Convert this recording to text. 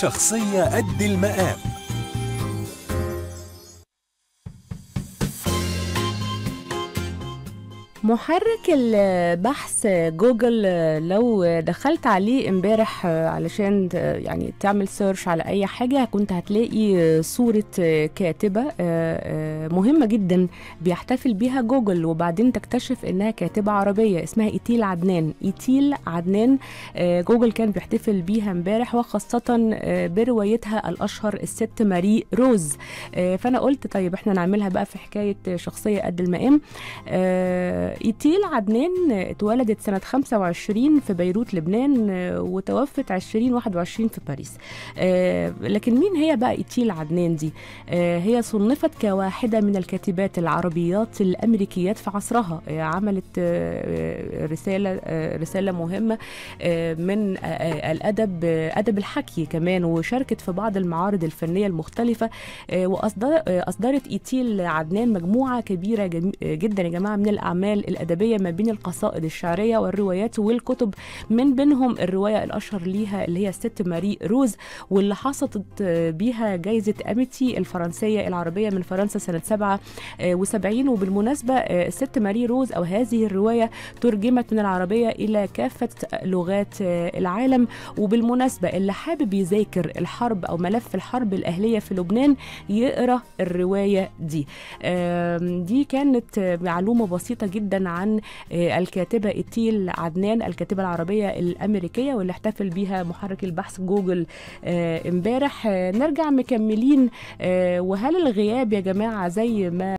شخصية قد المقام محرك البحث جوجل لو دخلت عليه امبارح علشان يعني تعمل سيرش على اي حاجه كنت هتلاقي صوره كاتبه مهمه جدا بيحتفل بيها جوجل وبعدين تكتشف انها كاتبه عربيه اسمها ايتيل عدنان ايتيل عدنان جوجل كان بيحتفل بيها امبارح وخاصه بروايتها الاشهر الست ماري روز فانا قلت طيب احنا نعملها بقى في حكايه شخصيه قد المقام إيتيل عدنان اتولدت سنة 25 في بيروت لبنان وتوفت 2021 في باريس لكن مين هي بقى إيتيل عدنان دي هي صنفت كواحدة من الكاتبات العربيات الأمريكيات في عصرها عملت رسالة رسالة مهمة من الأدب أدب الحكي كمان وشاركت في بعض المعارض الفنية المختلفة وأصدرت إيتيل عدنان مجموعة كبيرة جدا يا جماعة من الأعمال الأدبية ما بين القصائد الشعرية والروايات والكتب من بينهم الرواية الأشهر ليها اللي هي الست ماري روز واللي حصلت بيها جايزة أميتي الفرنسية العربية من فرنسا سنة 77 وبالمناسبة الست ماري روز أو هذه الرواية ترجمت من العربية إلى كافة لغات العالم وبالمناسبة اللي حابب يذاكر الحرب أو ملف الحرب الأهلية في لبنان يقرأ الرواية دي دي كانت معلومة بسيطة جدا عن الكاتبة إتيل عدنان الكاتبة العربية الأمريكية واللي احتفل بيها محرك البحث جوجل امبارح نرجع مكملين وهل الغياب يا جماعة زي ما